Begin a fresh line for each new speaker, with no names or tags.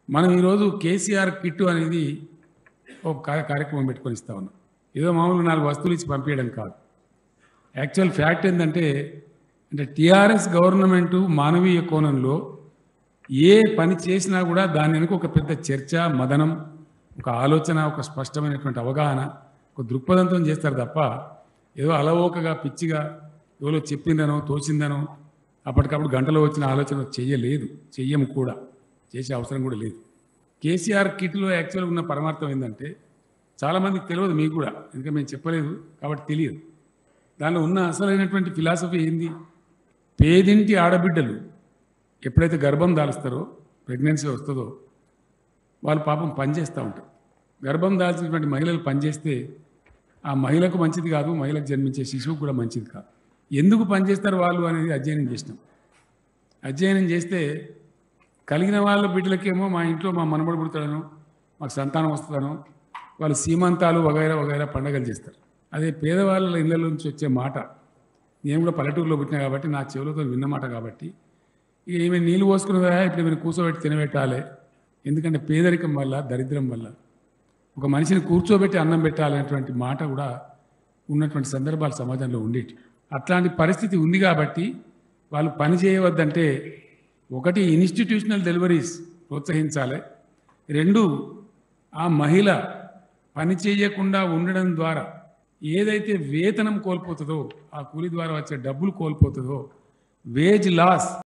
మనం ఈరోజు కేసీఆర్ కిట్ అనేది ఒక కార్య- కార్యక్రమం పెట్టుకొని ఇస్తా ఉన్నాం ఏదో మామూలుగా నాలుగు వస్తువులు ఇచ్చి పంపించడం కాదు యాక్చువల్ ఫ్యాక్ట్ ఏంటంటే అంటే టీఆర్ఎస్ గవర్నమెంటు మానవీయ కోణంలో ఏ పని చేసినా కూడా దాని వెనుక ఒక పెద్ద చర్చ మదనం ఒక ఆలోచన ఒక స్పష్టమైనటువంటి అవగాహన ఒక దృక్పథంతో చేస్తారు తప్ప ఏదో అలవోకగా పిచ్చిగా ఎవరో చెప్పిందనో తోచిందనో అప్పటికప్పుడు గంటలో వచ్చిన ఆలోచన చెయ్యలేదు చెయ్యము కూడా చేసే అవసరం కూడా లేదు కేసీఆర్ కిట్లో యాక్చువల్గా ఉన్న పరమార్థం ఏంటంటే చాలామందికి తెలియదు మీకు కూడా ఎందుకంటే మేము చెప్పలేదు కాబట్టి తెలియదు దానిలో ఉన్న అసలైనటువంటి ఫిలాసఫీ ఏంది పేదింటి ఆడబిడ్డలు ఎప్పుడైతే గర్భం దాలుస్తారో ప్రెగ్నెన్సీ వస్తుందో వాళ్ళు పాపం పనిచేస్తూ ఉంటారు గర్భం దాల్చినటువంటి మహిళలు పనిచేస్తే ఆ మహిళకు మంచిది కాదు మహిళకు జన్మించే శిశువుకు కూడా మంచిది కాదు ఎందుకు పనిచేస్తారు వాళ్ళు అనేది అధ్యయనం చేసినాం అధ్యయనం చేస్తే కలిగిన వాళ్ళ బిడ్డలకేమో మా ఇంట్లో మా మనబడి పుడతాడనో మాకు సంతానం వస్తుందనో వాళ్ళు సీమంతాలు వగైరా వగైరా పండగలు చేస్తారు అదే పేదవాళ్ళ ఇళ్ళ నుంచి వచ్చే మాట నేను కూడా పల్లెటూరులో పుట్టినా కాబట్టి నా చెవులతో విన్న మాట కాబట్టి ఇక ఈమె నీళ్ళు పోసుకున్నదా ఇప్పుడు ఈమెను కూర్చోబెట్టి తినబెట్టాలి ఎందుకంటే పేదరికం వల్ల దరిద్రం వల్ల ఒక మనిషిని కూర్చోబెట్టి అన్నం పెట్టాలనేటువంటి మాట కూడా ఉన్నటువంటి సందర్భాలు సమాజంలో ఉండేటి అట్లాంటి పరిస్థితి ఉంది కాబట్టి వాళ్ళు పని చేయవద్దంటే ఒకటి ఇన్స్టిట్యూషనల్ డెలివరీస్ ప్రోత్సహించాలి రెండు ఆ మహిళ పని చేయకుండా ఉండడం ద్వారా ఏదైతే వేతనం కోల్పోతుందో ఆ కూలి ద్వారా వచ్చే డబ్బులు కోల్పోతుందో వేజ్ లాస్